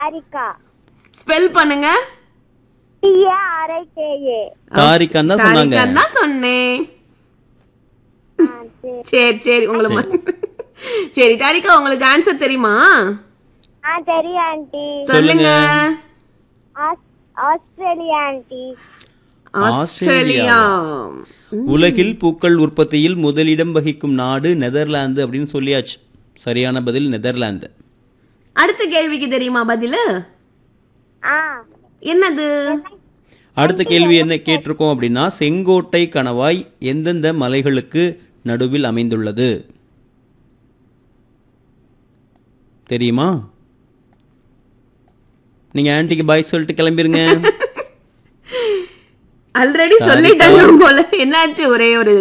areca spell பண்ணுங்க T A R I K A தாரிக்கான்னு தான் சொன்னாங்க தாரிகான்னு தான் சொன்னேன் சரி சரி சரி உங்களை ம- சரி தாரிகா உங்களுக்கு ஆன்சர் தெரியுமா ஆ தெரியும் ஆண்டி சொல்லுங்க ஆஸ்- ஆஸ்திரேலியா ஆண்டி ஆஸ்திரேலியா உலகில் பூக்கள் உற்பத்தியில் முதலிடம் வகிக்கும் நாடு நெதர்லாந்து அப்படின்னு சொல்லியாச்சு சரியான பதில் நெதர்லாந்து அடுத்த கேள்விக்கு தெரியுமா பதிலு ஆ என்னது அடுத்த கேள்வி என்ன கேட்டிருக்கோம் அப்படின்னா செங்கோட்டை கணவாய் எந்தெந்த மலைகளுக்கு நடுவில் அமைந்துள்ளது தெரியுமா நீங்க ஆன்ட்டிக்கு பாய் சொல்லிட்டு கிளம்பிருங்க ஆல்ரெடி சொல்லிட்டாங்க போல என்னாச்சு ஒரே ஒரு